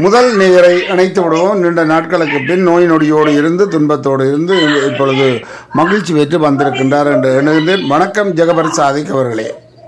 முதல் நேயரை இணைத்து விடுவோம் நீண்ட நாட்களுக்கு பின் நோய் நொடியோடு இருந்து துன்பத்தோடு இருந்து இப்பொழுது மகிழ்ச்சி பெற்று வந்திருக்கின்றார் என்று எண்ணுகின்றேன் வணக்கம் ஜெகபர் சாதிக் அவர்களே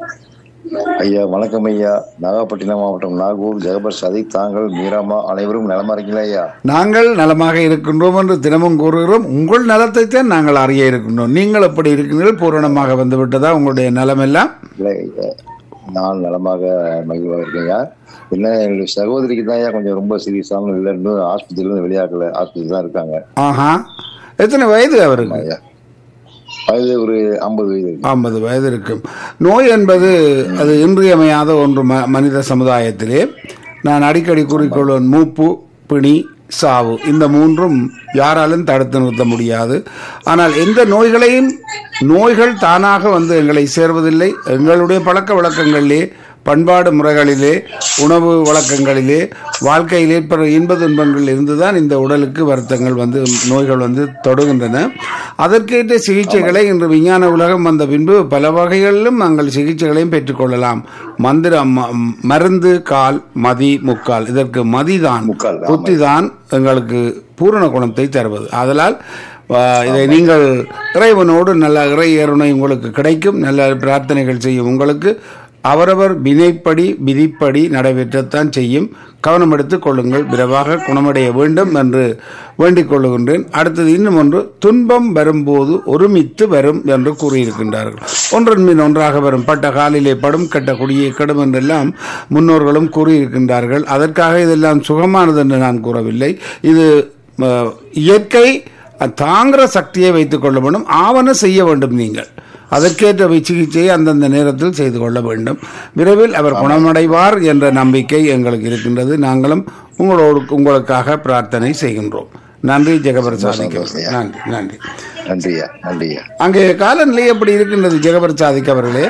ஐயா வணக்கம் ஐயா நாகப்பட்டினம் மாவட்டம் நாகூர் ஜெகபர் சதிக் தாங்கள் மீராமா அனைவரும் நலமா இருக்கீங்களா ஐயா நாங்கள் நலமாக இருக்கின்றோம் என்று தினமும் கூறுகிறோம் உங்கள் நலத்தைத்தான் நாங்கள் அறிய இருக்கின்றோம் நீங்கள் எப்படி இருக்கின்றீர்கள் பூரணமாக வந்து விட்டதா உங்களுடைய நலமெல்லாம் இல்லை ஐயா, நான் நலமாக மகிழ்வாக இருக்கேன் ஐயா என்ன என்னுடைய சகோதரிக்கு தான் ஐயா கொஞ்சம் ரொம்ப சீரியஸான இல்லை இன்னும் ஆஸ்பத்திரியில இருந்து வெளியாகல ஆஸ்பத்திரி தான் இருக்காங்க ஆஹா எத்தனை வயது அவருக்கு ஐயா வயது ஒரு ஐம்பது வயது இருக்கு ஐம்பது வயது இருக்கும் நோய் என்பது அது இன்றியமையாத ஒன்று ம மனித சமுதாயத்திலே நான் அடிக்கடி கூறிக்கொள்வேன் மூப்பு பிணி சாவு இந்த மூன்றும் யாராலும் தடுத்து நிறுத்த முடியாது ஆனால் எந்த நோய்களையும் நோய்கள் தானாக வந்து எங்களை சேர்வதில்லை எங்களுடைய பழக்க வழக்கங்களிலே பண்பாடு முறைகளிலே உணவு வழக்கங்களிலே வாழ்க்கையில் ஏற்படுற இன்ப துன்பங்கள் இருந்துதான் இந்த உடலுக்கு வருத்தங்கள் வந்து நோய்கள் வந்து தொடுகின்றன அதற்கேற்ற சிகிச்சைகளை இன்று விஞ்ஞான உலகம் வந்த பின்பு பல வகைகளிலும் நாங்கள் சிகிச்சைகளையும் பெற்றுக்கொள்ளலாம் மந்திர ம- மருந்து கால் மதி முக்கால் இதற்கு மதிதான் முக்கால், ஆமா. புத்திதான் எங்களுக்கு பூரண குணத்தை தருவது ஆதலால் ஆ, இதை நீங்கள் இறைவனோடு நல்ல இறை ஏறுணை உங்களுக்கு கிடைக்கும் நல்ல பிரார்த்தனைகள் செய்யும் உங்களுக்கு அவரவர் வினைப்படி விதிப்படி நடைபெற்றத்தான் செய்யும் கவனம் எடுத்துக் கொள்ளுங்கள் விரைவாக குணமடைய வேண்டும் என்று வேண்டிக் கொள்ளுகின்றேன் அடுத்தது இன்னும் ஒன்று துன்பம் வரும்போது ஒருமித்து வரும் என்று கூறியிருக்கின்றார்கள் ஒன்றன் மீன் ஒன்றாக வரும் பட்ட காலிலே படும் கெட்ட குடியை கெடும் என்றெல்லாம் முன்னோர்களும் கூறியிருக்கின்றார்கள் அதற்காக இதெல்லாம் சுகமானது என்று நான் கூறவில்லை இது அஹ், இயற்கை தாங்கிற சக்தியை வைத்துக் கொள்ள வேண்டும் ஆவண செய்ய வேண்டும் நீங்கள் அதற்கேற்ற சிகிச்சையை அந்தந்த நேரத்தில் செய்து கொள்ள வேண்டும் விரைவில் அவர் குணமடைவார் என்ற நம்பிக்கை எங்களுக்கு இருக்கின்றது நாங்களும் உங்களோடு உங்களுக்காக பிரார்த்தனை செய்கின்றோம் நன்றி ஜெகபிரசாதிக் அவர்களே. நன்றி நன்றி நன்றி ஐயா நன்றி ஐயா அங்கே காலநிலை எப்படி இருக்கின்றது ஜெகபிரசாதிக் அவர்களே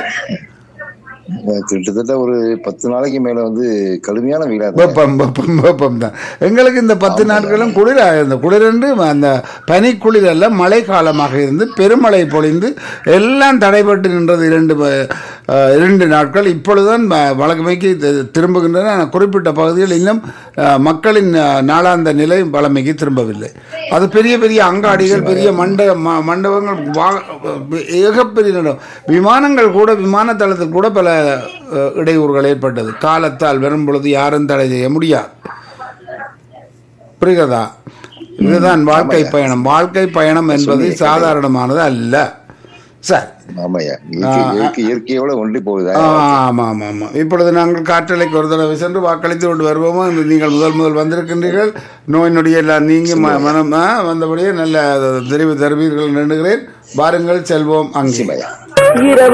கிட்டத்தட்ட ஒரு பத்து நாளைக்கு மேல வந்து கடுமையான வெயிலா இருக்கு வெப்பம் வெப்பம் வெப்பம் தான் எங்களுக்கு இந்த பத்து நாட்களும் குளிராக இருந்தது குளிரென்று அந்த பனி குளிர் அல்ல மழை காலமாக இருந்து பெருமழை பொழிந்து எல்லாம் தடைபட்டு நின்றது இரண்டு வ- அஹ், இரண்டு நாட்கள் இப்பொழுதுதான் வ- வழக்கமைக்கு தி- திரும்புகின்றன ஆனால் குறிப்பிட்ட பகுதிகள் இன்னும் அஹ், மக்களின் அஹ், நாளாந்த நிலை வளமைக்கு திரும்பவில்லை அது பெரிய பெரிய அங்காடிகள் பெரிய மண்ட ம- மண்டபங்கள் வா- ஏகப்பெரிய நடம். விமானங்கள் கூட விமான தளத்தில் கூட பல அஹ், இடையூறுகள் ஏற்பட்டது காலத்தால் வரும் பொழுது யாரும் தடை செய்ய முடியாது புரிகிறதா இதுதான் வாழ்க்கை பயணம் வாழ்க்கை பயணம் என்பது சாதாரணமானது அல்ல சார் ஆமாய்யா இயற்கை இயற்கை இயற்கையோட ஒன்றி போகுதா ஆமா ஆமா ஆமா இப்பொழுது நாங்கள் காற்றலைக்கு ஒரு தடவை சென்று வாக்களித்து கொண்டு வருவோமோ என்று நீங்கள் முதல் முதல் வந்திருக்கின்றீர்கள் நோய் நொடி எல்லாம் நீங்க ம- மனம் ஆ, வந்தபடியே நல்ல தெரிவு தருவீர்கள் என்று எண்ணுகிறேன் வாருங்கள் செல்வோம் அங்கே நிச்சயமாய்யா இரவு